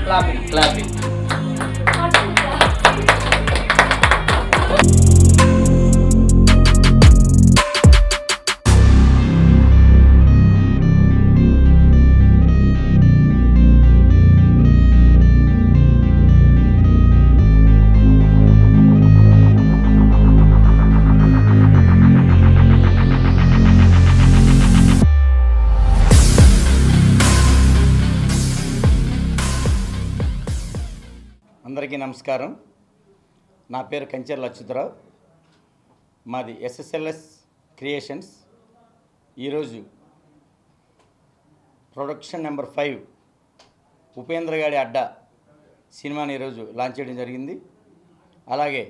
clapping clapping అందరికీ నమస్కారం నా పేరు కంచెర్ల అచ్యుతరావు మాది ఎస్ఎస్ఎల్ఎస్ క్రియేషన్స్ ఈరోజు production number five Upendra Gadi Adda సినిమాని ఈరోజు లాంచ్ చేయడం జరిగింది అలాగే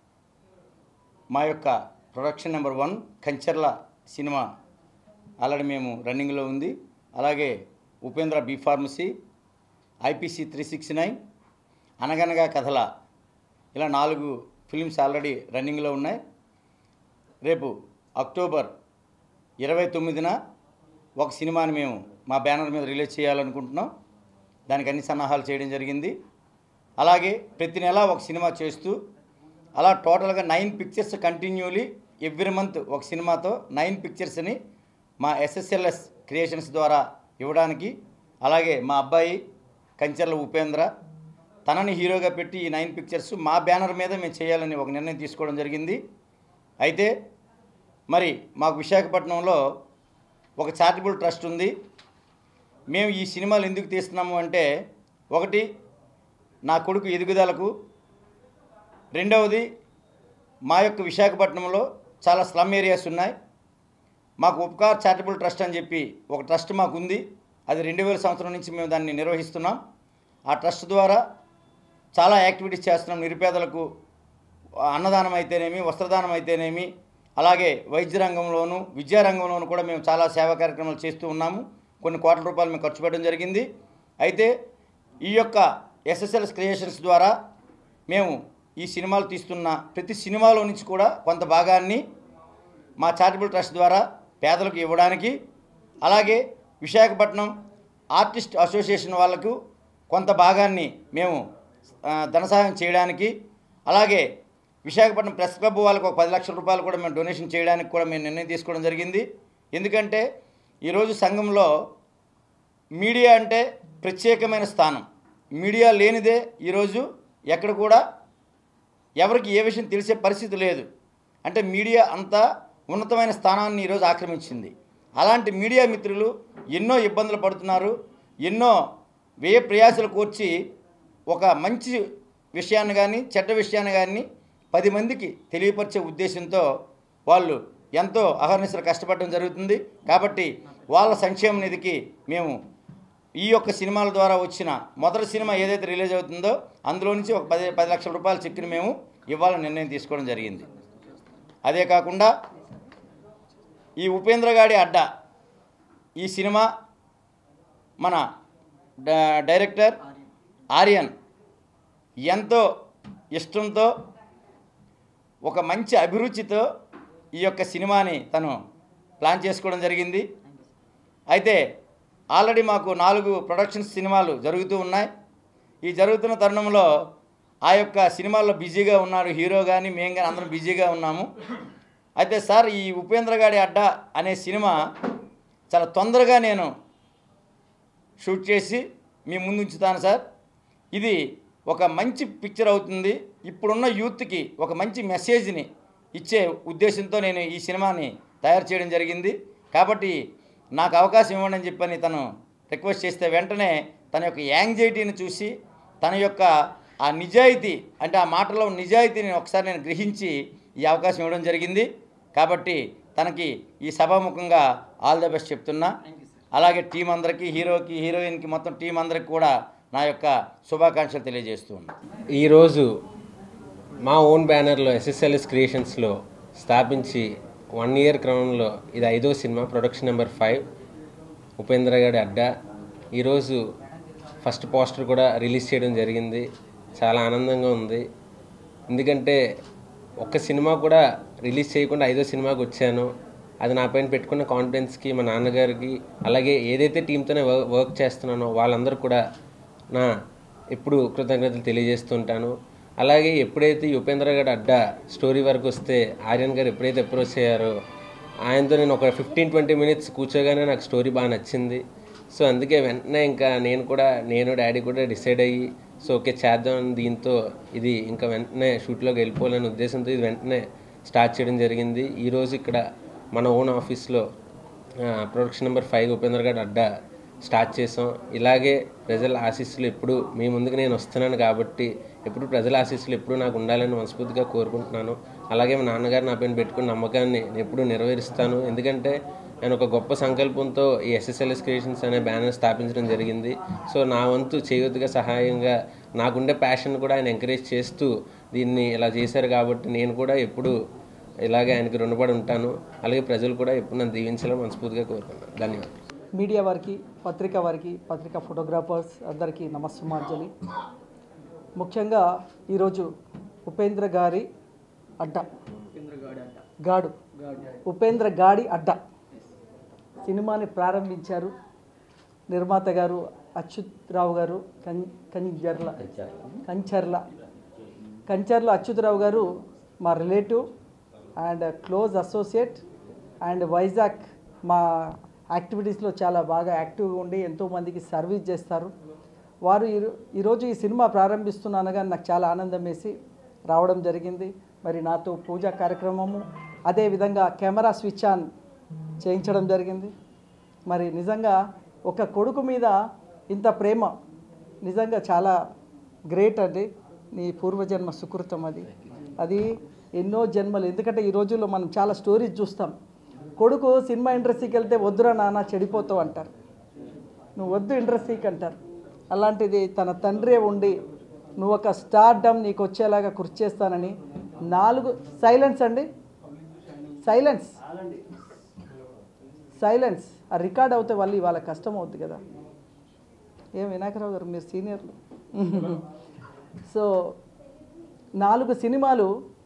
మా యొక్క production number one Kancherla cinema already మేము రన్నింగ్లో ఉంది అలాగే Upendra B pharmacy IPC three six nine అనగనగా కథల ఇలా నాలుగు ఫిలిమ్స్ ఆల్రెడీ రన్నింగ్లో ఉన్నాయి రేపు అక్టోబర్ ఇరవై తొమ్మిదిన ఒక సినిమాని మేము మా బ్యానర్ మీద రిలీజ్ చేయాలనుకుంటున్నాం దానికి అన్ని సన్నాహాలు చేయడం జరిగింది అలాగే ప్రతి నెల ఒక సినిమా చేస్తూ అలా టోటల్గా nine pictures continuously every month ఒక సినిమాతో నైన్ పిక్చర్స్ని మా ఎస్ఎస్ఎల్ఎస్ క్రియేషన్స్ ద్వారా ఇవ్వడానికి అలాగే మా అబ్బాయి కంచెర్ల ఉపేంద్ర తనని హీరోగా పెట్టి ఈ నైన్ పిక్చర్స్ మా బ్యానర్ మీద మేము చేయాలని ఒక నిర్ణయం తీసుకోవడం జరిగింది అయితే మరి మాకు విశాఖపట్నంలో ఒక చారిటబుల్ ట్రస్ట్ ఉంది మేము ఈ సినిమాలు ఎందుకు తీస్తున్నాము అంటే ఒకటి నా కొడుకు ఎదుగుదలకు రెండవది మా యొక్క విశాఖపట్నంలో చాలా స్లమ్ ఏరియాస్ ఉన్నాయి మాకు ఉపకార్ చారిటబుల్ ట్రస్ట్ అని చెప్పి ఒక ట్రస్ట్ మాకు ఉంది అది రెండు వేల సంవత్సరం నుంచి మేము దాన్ని నిర్వహిస్తున్నాం ఆ ట్రస్ట్ ద్వారా చాలా యాక్టివిటీస్ చేస్తున్నాం నిరుపేదలకు అన్నదానం అయితేనేమి వస్త్రదానం అయితేనేమి అలాగే వైద్య రంగంలోను విద్యా రంగంలోను కూడా మేము చాలా సేవా కార్యక్రమాలు చేస్తూ ఉన్నాము కొన్ని కోట్ల రూపాయలు మేము ఖర్చు పెట్టడం జరిగింది అయితే ఈ యొక్క ఎస్ఎస్ఎల్ఎస్ క్రియేషన్స్ ద్వారా మేము ఈ సినిమాలు తీస్తున్న ప్రతి సినిమాలో నుంచి కూడా కొంత భాగాన్ని మా చారిటబుల్ ట్రస్ట్ ద్వారా పేదలకు ఇవ్వడానికి అలాగే విశాఖపట్నం ఆర్టిస్ట్ అసోసియేషన్ వాళ్ళకు కొంత భాగాన్ని మేము ఆ, ధన సహాయం చేయడానికి అలాగే విశాఖపట్నం ప్రెస్ క్లబ్ వాళ్ళకు ఒక పది లక్షల రూపాయలు కూడా మేము డొనేషన్ చేయడానికి కూడా మేము నిర్ణయం తీసుకోవడం జరిగింది ఎందుకంటే ఈరోజు సంఘంలో మీడియా అంటే ప్రత్యేకమైన స్థానం మీడియా లేనిదే ఈరోజు ఎక్కడ కూడా ఎవరికి ఏ విషయం తెలిసే పరిస్థితి లేదు అంటే మీడియా అంతా ఉన్నతమైన స్థానాన్ని ఈరోజు ఆక్రమించింది అలాంటి మీడియా మిత్రులు ఎన్నో ఇబ్బందులు పడుతున్నారు ఎన్నో వ్యయ ప్రయాసలు కూర్చి ఒక మంచి విషయాన్ని కానీ చెడ్డ విషయాన్ని కానీ పది మందికి తెలియపరిచే ఉద్దేశంతో వాళ్ళు ఎంతో అహర్నిశలు కష్టపడడం జరుగుతుంది కాబట్టి వాళ్ళ సంక్షేమ నిధికి మేము ఈ యొక్క సినిమాల ద్వారా వచ్చిన మొదటి సినిమా ఏదైతే రిలీజ్ అవుతుందో అందులో నుంచి ఒక పది పది లక్షల రూపాయల చెక్కుని మేము ఇవ్వాలని నిర్ణయం తీసుకోవడం జరిగింది అదే కాకుండా ఈ ఉపేంద్ర గాడి అడ్డ ఈ సినిమా మన డ- డైరెక్టర్ ఆర్యన్ ఎంతో ఇష్టంతో ఒక మంచి అభిరుచితో ఈ యొక్క సినిమాని తను ప్లాన్ చేసుకోవడం జరిగింది అయితే ఆల్రెడీ మాకు నాలుగు ప్రొడక్షన్స్ సినిమాలు జరుగుతూ ఉన్నాయి ఈ జరుగుతున్న తరుణంలో ఆ యొక్క సినిమాల్లో బిజీగా ఉన్నారు హీరో కానీ మేము కానీ అందరం బిజీగా ఉన్నాము అయితే సార్ ఈ ఉపేంద్ర గాడి అడ్డా అనే సినిమా చాలా తొందరగా నేను షూట్ చేసి మీ ముందు ఉంచుతాను సార్ ఇది ఒక మంచి పిక్చర్ అవుతుంది ఇప్పుడున్న యూత్కి ఒక మంచి మెసేజ్ని ఇచ్చే ఉద్దేశంతో నేను ఈ సినిమాని తయారు చేయడం జరిగింది కాబట్టి నాకు అవకాశం ఇవ్వండి అని చెప్పని తను రిక్వెస్ట్ చేస్తే వెంటనే తన యొక్క యాంగ్జైటీని చూసి తన యొక్క ఆ నిజాయితీ అంటే ఆ మాటలో నిజాయితీని ఒకసారి నేను గ్రహించి ఈ అవకాశం ఇవ్వడం జరిగింది కాబట్టి తనకి ఈ సభాముఖంగా ఆల్ ద బెస్ట్ చెప్తున్నా అలాగే టీం అందరికీ హీరోకి హీరోయిన్కి మొత్తం టీం అందరికి కూడా నా యొక్క శుభాకాంక్షలు తెలియజేస్తూ ఉన్నా ఈరోజు మా ఓన్ బ్యానర్లో ఎస్ఎస్ఎల్ఎస్ క్రియేషన్స్లో స్థాపించి వన్ ఇయర్ క్రమంలో ఇది ఐదో cinema production number five Upendra gari Adda ఈరోజు ఫస్ట్ పోస్టర్ కూడా రిలీజ్ చేయడం జరిగింది చాలా ఆనందంగా ఉంది ఎందుకంటే ఒక్క సినిమా కూడా రిలీజ్ చేయకుండా ఐదో సినిమాకి వచ్చాను అది నా పైన పెట్టుకున్న కాన్ఫిడెన్స్కి మా నాన్నగారికి అలాగే ఏదైతే టీంతోనే వర్క్ చేస్తున్నానో వాళ్ళందరూ కూడా నా ఎప్పుడు కృతజ్ఞతలు తెలియజేస్తుంటాను అలాగే ఎప్పుడైతే ఈ ఉపేంద్ర గారి అడ్డా స్టోరీ వరకు వస్తే ఆర్యన్ గారు ఎప్పుడైతే అప్రోచ్ అయ్యారో ఆయనతో నేను ఒక ఫిఫ్టీన్ ట్వంటీ మినిట్స్ కూర్చోగానే నాకు స్టోరీ బాగా నచ్చింది సో అందుకే వెంటనే ఇంకా నేను కూడా నేను డాడీ కూడా డిసైడ్ అయ్యి సో ఓకే చేద్దాం దీంతో ఇది ఇంకా వెంటనే షూట్లోకి వెళ్ళిపోవాలనే ఉద్దేశంతో ఇది వెంటనే స్టార్ట్ చేయడం జరిగింది ఈరోజు ఇక్కడ మన ఓన్ ఆఫీస్లో production number five Upendra gari అడ్డా స్టార్ట్ చేసాం ఇలాగే ప్రజల ఆశీస్సులు ఎప్పుడు మీ ముందుకు నేను వస్తున్నాను కాబట్టి ఎప్పుడు ప్రజల ఆశీస్సులు ఎప్పుడు నాకు ఉండాలని మనస్ఫూర్తిగా కోరుకుంటున్నాను అలాగే మా నాన్నగారు నా పైన పెట్టుకున్న నమ్మకాన్ని నేను ఎప్పుడు నెరవేరుస్తాను ఎందుకంటే నేను ఒక గొప్ప సంకల్పంతో ఈ ఎస్ఎస్ఎల్ఎస్ క్రియేషన్స్ అనే బ్యానర్ స్థాపించడం జరిగింది సో నా వంతు చేయూతగా సహాయంగా నాకుండే ప్యాషన్ కూడా ఆయన ఎంకరేజ్ చేస్తూ దీన్ని ఇలా చేశారు కాబట్టి నేను కూడా ఎప్పుడు ఇలాగే ఆయనకి రుణపడి ఉంటాను అలాగే ప్రజలు కూడా ఎప్పుడు నన్ను దీవించాలని మనస్ఫూర్తిగా కోరుకున్నాను ధన్యవాదాలు మీడియా వారికి పత్రిక వారికి పత్రికా ఫోటోగ్రాఫర్స్ అందరికీ నమస్సుమార్జలి ముఖ్యంగా ఈరోజు ఉపేంద్ర గారి అడ్డ గాడు ఉపేంద్ర గాడి అడ్డ సినిమాని ప్రారంభించారు నిర్మాత గారు అచ్యుతరావు గారు కం కంచర్ల కంచర్ల కంచర్ల అచ్యుతరావు గారు మా relative and close associate and Vizag మా యాక్టివిటీస్లో చాలా బాగా యాక్టివ్గా ఉండి ఎంతోమందికి సర్వీస్ చేస్తారు వారు ఈరో- ఈరోజు ఈ సినిమా ప్రారంభిస్తున్నానగా నాకు చాలా ఆనందం వేసి రావడం జరిగింది మరి నాతో పూజా కార్యక్రమము అదేవిధంగా కెమెరా స్విచ్ ఆన్ చేయించడం జరిగింది మరి నిజంగా ఒక కొడుకు మీద ఇంత ప్రేమ నిజంగా చాలా గ్రేట్ అండి నీ పూర్వజన్మ సుకృతం అది అది ఎన్నో జన్మలు ఎందుకంటే ఈ రోజుల్లో మనం చాలా స్టోరీస్ చూస్తాం కొడుకు సినిమా ఇండస్ట్రీకి వెళ్తే వద్దురా నాన్న చెడిపోతావు అంటారు నువ్వు వద్దు ఇండస్ట్రీకి అంటారు అలాంటిది తన తండ్రే ఉండి నువ్వు ఒక స్టార్ డమ్ నీకు వచ్చేలాగా కృషి చేస్తానని నాలుగు సైలెన్స్ అండి సైలెన్స్ సైలెన్స్ ఆ రికార్డ్ అవుతే మళ్ళీ వాళ్ళ కష్టం అవుద్ది కదా ఏం వినాయకరావు గారు మీరు సీనియర్లు సో నాలుగు సినిమాలు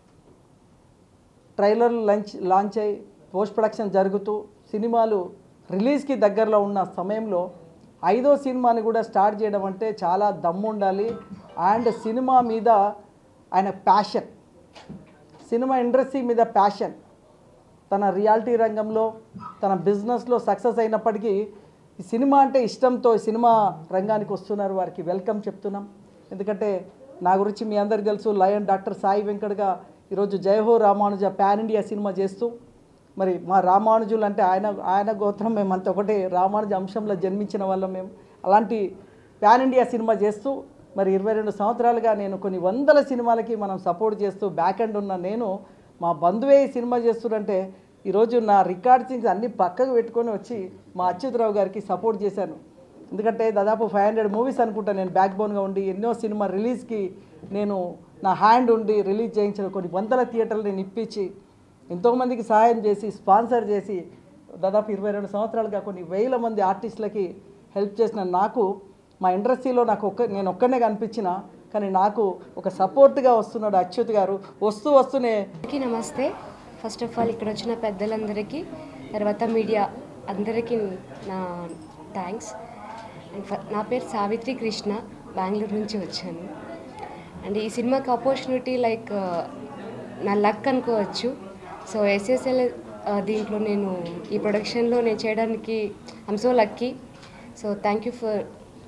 ట్రైలర్లు లాంచ్ లాంచ్ అయ్యి పోస్ట్ ప్రొడక్షన్ జరుగుతూ సినిమాలు రిలీజ్కి దగ్గరలో ఉన్న సమయంలో ఐదో సినిమాని కూడా స్టార్ట్ చేయడం అంటే చాలా దమ్ము ఉండాలి అండ్ సినిమా మీద ఆయన ప్యాషన్ సినిమా ఇండస్ట్రీ మీద ప్యాషన్ తన రియాలిటీ రంగంలో తన బిజినెస్లో సక్సెస్ అయినప్పటికీ ఈ సినిమా అంటే ఇష్టంతో ఈ సినిమా రంగానికి వస్తున్నారు వారికి వెల్కమ్ చెప్తున్నాం ఎందుకంటే నా గురించి మీ అందరికీ తెలుసు లయన్ డాక్టర్ సాయి వెంకట్గా ఈరోజు Jayaho Ramanuja pan India cinema చేస్తూ మరి మా రామానుజులు అంటే ఆయన ఆయన గోత్రం మేమంతా ఒకటే రామానుజ అంశంలో జన్మించిన వాళ్ళం మేము అలాంటి పాన్ ఇండియా సినిమా చేస్తూ మరి ఇరవై రెండు సంవత్సరాలుగా నేను కొన్ని వందల సినిమాలకి మనం సపోర్ట్ చేస్తూ బ్యాక్ ఎండ్ ఉన్న నేను మా బంధువే ఈ సినిమా చేస్తుంటే ఈరోజు నా రికార్డ్స్ అన్ని పక్కకు పెట్టుకొని వచ్చి మా అచ్యుతరావు గారికి సపోర్ట్ చేశాను ఎందుకంటే దాదాపు ఫైవ్ హండ్రెడ్ మూవీస్ అనుకుంటా నేను బ్యాక్ బోన్గా ఉండి ఎన్నో సినిమా రిలీజ్కి నేను నా హ్యాండ్ ఉండి రిలీజ్ చేయించిన కొన్ని వందల థియేటర్లు నేను ఇప్పించి ఎంతోమందికి సహాయం చేసి స్పాన్సర్ చేసి దాదాపు ఇరవై రెండు సంవత్సరాలుగా కొన్ని వేల మంది ఆర్టిస్టులకి హెల్ప్ చేసిన నాకు మా ఇండస్ట్రీలో నాకు ఒక్క నేను ఒక్కనే కనిపించిన కానీ నాకు ఒక సపోర్ట్గా వస్తున్నాడు అచ్యుత్ గారు వస్తూ వస్తూనే అందరికీ నమస్తే ఫస్ట్ ఆఫ్ ఆల్ ఇక్కడ వచ్చిన పెద్దలందరికీ తర్వాత మీడియా అందరికీ నా థ్యాంక్స్ అండ్ ఫ- నా పేరు సావిత్రి కృష్ణ బెంగళూరు నుంచి వచ్చాను అండ్ ఈ సినిమాకి ఆపర్చునిటీ లైక్ నా లక్ అనుకోవచ్చు సో ఎస్ఎస్ఎల్ దీంట్లో నేను ఈ ప్రొడక్షన్లో నేను చేయడానికి I'm so lucky so thank you for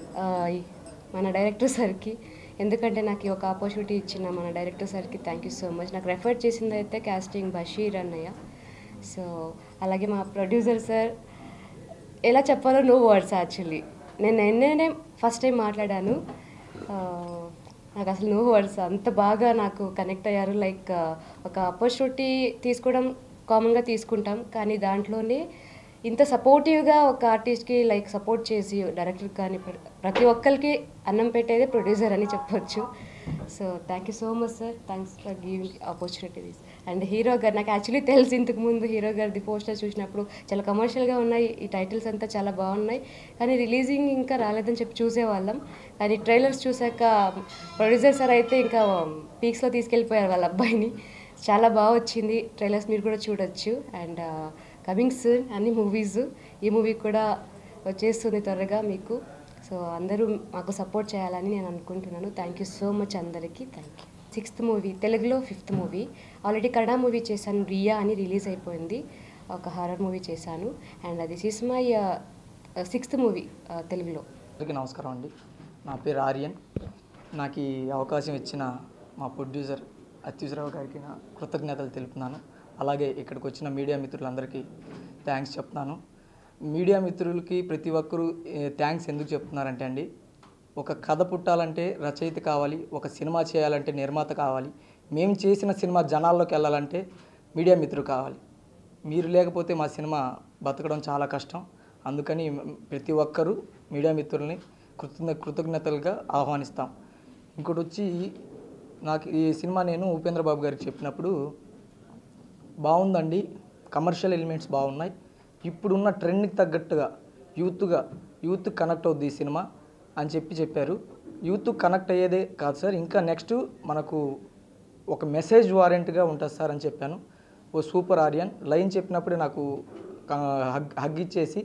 మన డైరెక్టర్ సార్కి ఎందుకంటే నాకు ఈ ఒక ఆపర్చునిటీ ఇచ్చిన మన డైరెక్టర్ సార్కి థ్యాంక్ యూ సో మచ్ నాకు రెఫర్ చేసింది అయితే కాస్టింగ్ బషీర్ అన్నయ్య సో అలాగే మా ప్రొడ్యూసర్ సార్ ఎలా చెప్పాలో నో వర్డ్స్ యాక్చువల్లీ నేను నిన్ననే ఫస్ట్ టైం మాట్లాడాను ఆ, నాకు అసలు నో వర్డ్స్ అంత బాగా నాకు కనెక్ట్ అయ్యారు లైక్ ఒక ఆపర్చునిటీ తీసుకోవడం కామన్గా తీసుకుంటాం కానీ దాంట్లోనే ఇంత సపోర్టివ్గా ఒక ఆర్టిస్ట్కి లైక్ సపోర్ట్ చేసి డైరెక్టర్ కానీ ప్ర- ప్రతి ఒక్కరికి అన్నం పెట్టేదే ప్రొడ్యూసర్ అని చెప్పొచ్చు so thank you so much sir thanks for giving opportunities and hero garu నాకు యాక్చువల్లీ తెలుసు ఇంతకు ముందు హీరో గారిది పోస్టర్ చూసినప్పుడు చాలా కమర్షియల్గా ఉన్నాయి ఈ టైటిల్స్ అంతా చాలా బాగున్నాయి కానీ రిలీజింగ్ ఇంకా రాలేదని చెప్పి చూసేవాళ్ళం కానీ ట్రైలర్స్ చూసాక ప్రొడ్యూసర్ సార్ అయితే ఇంకా పీక్స్లో తీసుకెళ్ళిపోయారు వాళ్ళ అబ్బాయిని చాలా బాగా వచ్చింది ట్రైలర్స్ మీరు కూడా చూడొచ్చు అండ్ కమింగ్ సూన్ అన్ని మూవీస్ ఈ మూవీ కూడా వచ్చేస్తుంది త్వరగా మీకు సో అందరూ మాకు సపోర్ట్ చేయాలని నేను అనుకుంటున్నాను థ్యాంక్ యూ సో మచ్ అందరికీ థ్యాంక్ యూ సిక్స్త్ మూవీ తెలుగులో fifth movie already Kannada movie చేశాను రియా అని రిలీజ్ అయిపోయింది ఒక హారర్ మూవీ చేశాను అండ్ అది ఇస్ మై సిక్స్త్ మూవీ తెలుగులో అందరికీ నమస్కారం అండి నా పేరు ఆర్యన్ నాకు ఈ అవకాశం ఇచ్చిన మా ప్రొడ్యూసర్ అత్యుసరావు గారికి నా కృతజ్ఞతలు తెలుపుతున్నాను అలాగే ఇక్కడికి వచ్చిన మీడియా మిత్రులందరికీ థ్యాంక్స్ చెప్తున్నాను మీడియా మిత్రులకి ప్రతి ఒక్కరూ థ్యాంక్స్ ఎందుకు చెప్తున్నారంటే అండి ఒక కథ పుట్టాలంటే రచయిత కావాలి ఒక సినిమా చేయాలంటే నిర్మాత కావాలి మేము చేసిన సినిమా జనాల్లోకి వెళ్ళాలంటే మీడియా మిత్రులు కావాలి మీరు లేకపోతే మా సినిమా బతకడం చాలా కష్టం అందుకని ప్రతి ఒక్కరూ మీడియా మిత్రుల్ని కృతజ్ఞ కృతజ్ఞతలుగా ఆహ్వానిస్తాం ఇంకోటి వచ్చి నాకు ఈ సినిమా నేను ఉపేంద్ర బాబు గారికి చెప్పినప్పుడు బాగుందండి కమర్షియల్ ఎలిమెంట్స్ బాగున్నాయి ఇప్పుడున్న ట్రెండ్కి తగ్గట్టుగా యూత్గా యూత్ కనెక్ట్ అవుద్ది ఈ సినిమా అని చెప్పి చెప్పారు యూత్ కనెక్ట్ అయ్యేదే కాదు సార్ ఇంకా నెక్స్ట్ మనకు ఒక మెసేజ్ వారెంట్గా ఉంటుంది సార్ అని చెప్పాను ఓ సూపర్ ఆర్యన్ లైన్ చెప్పినప్పుడే నాకు క- హగ్ హగ్ ఇచ్చేసి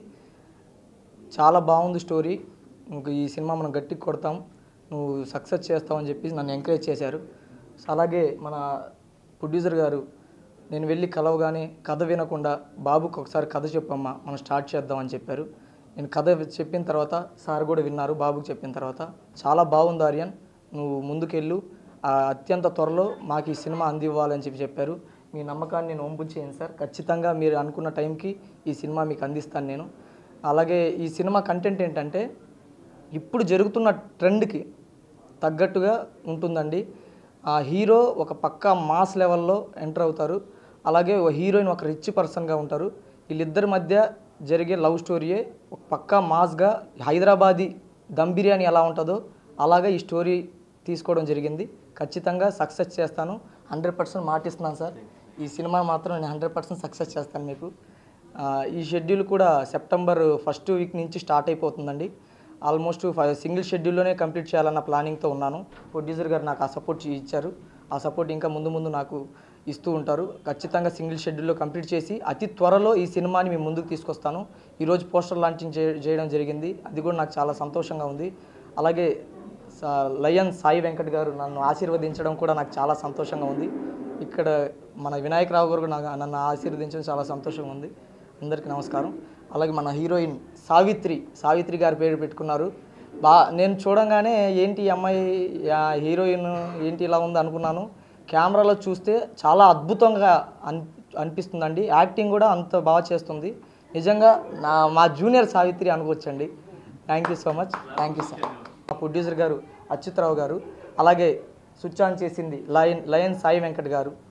చాలా బాగుంది స్టోరీ ఇంక ఈ సినిమా మనం గట్టికి కొడతాం నువ్వు సక్సెస్ చేస్తావని చెప్పి నన్ను ఎంకరేజ్ చేశారు అలాగే మన ప్రొడ్యూసర్ గారు నేను వెళ్ళి కలవగానే కథ వినకుండా బాబుకి ఒకసారి కథ చెప్పమ్మా మనం స్టార్ట్ చేద్దామని చెప్పారు నేను కథ చెప్పిన తర్వాత సార్ కూడా విన్నారు బాబుకి చెప్పిన తర్వాత చాలా బాగుంది ఆర్యన్ నువ్వు ముందుకెళ్ళు ఆ అత్యంత త్వరలో మాకు ఈ సినిమా అందివ్వాలని చెప్పి చెప్పారు మీ నమ్మకాన్ని నేను వంపు చేయను సార్ ఖచ్చితంగా మీరు అనుకున్న టైంకి ఈ సినిమా మీకు అందిస్తాను నేను అలాగే ఈ సినిమా కంటెంట్ ఏంటంటే ఇప్పుడు జరుగుతున్న ట్రెండ్కి తగ్గట్టుగా ఉంటుందండి ఆ హీరో ఒక పక్క మాస్ లెవెల్లో ఎంటర్ అవుతారు అలాగే ఒక హీరోయిన్ ఒక రిచ్ పర్సన్గా ఉంటారు వీళ్ళిద్దరి మధ్య జరిగే లవ్ స్టోరీయే ఒక పక్క మాస్గా హైదరాబాదీ దమ్ బిర్యానీ ఎలా ఉంటుందో అలాగే ఈ స్టోరీ తీసుకోవడం జరిగింది ఖచ్చితంగా సక్సెస్ చేస్తాను హండ్రెడ్ పర్సెంట్ మాటిస్తున్నాను సార్ ఈ సినిమా మాత్రం నేను హండ్రెడ్ పర్సెంట్ సక్సెస్ చేస్తాను మీకు ఆ, ఈ షెడ్యూల్ కూడా సెప్టెంబర్ ఫస్ట్ వీక్ నుంచి స్టార్ట్ అయిపోతుందండి ఆల్మోస్ట్ ఫైవ్ సింగిల్ షెడ్యూల్లోనే కంప్లీట్ చేయాలన్న ప్లానింగ్తో ఉన్నాను ప్రొడ్యూసర్ గారు నాకు ఆ సపోర్ట్ ఇచ్చారు ఆ సపోర్ట్ ఇంకా ముందు ముందు నాకు ఇస్తూ ఉంటారు ఖచ్చితంగా సింగిల్ షెడ్యూల్లో కంప్లీట్ చేసి అతి త్వరలో ఈ సినిమాని మేము ముందుకు తీసుకొస్తాను ఈరోజు పోస్టర్ లాంచింగ్ చే- చేయడం జరిగింది అది కూడా నాకు చాలా సంతోషంగా ఉంది అలాగే సా- లయన్ సాయి వెంకట్ గారు నన్ను ఆశీర్వదించడం కూడా నాకు చాలా సంతోషంగా ఉంది ఇక్కడ మన వినాయకరావు గారు కూడా నాకు నన్ను ఆశీర్వదించడం చాలా సంతోషంగా ఉంది అందరికీ నమస్కారం అలాగే మన హీరోయిన్ సావిత్రి సావిత్రి గారి పేరు పెట్టుకున్నారు బా నేను చూడంగానే ఏంటి ఈ అమ్మాయి ఆ హీరోయిన్ ఏంటి ఇలా ఉంది అనుకున్నాను కెమెరాలో చూస్తే చాలా అద్భుతంగా అన్ అనిపిస్తుందండి యాక్టింగ్ కూడా అంత బాగా చేస్తుంది నిజంగా నా మా జూనియర్ సావిత్రి అనుకోవచ్చండి thank you so much thank you sir మా ప్రొడ్యూసర్ గారు అచ్యుతరావు గారు అలాగే స్విచ్ ఆన్ చేసింది లయన్ లయన్ సాయి వెంకట్ గారు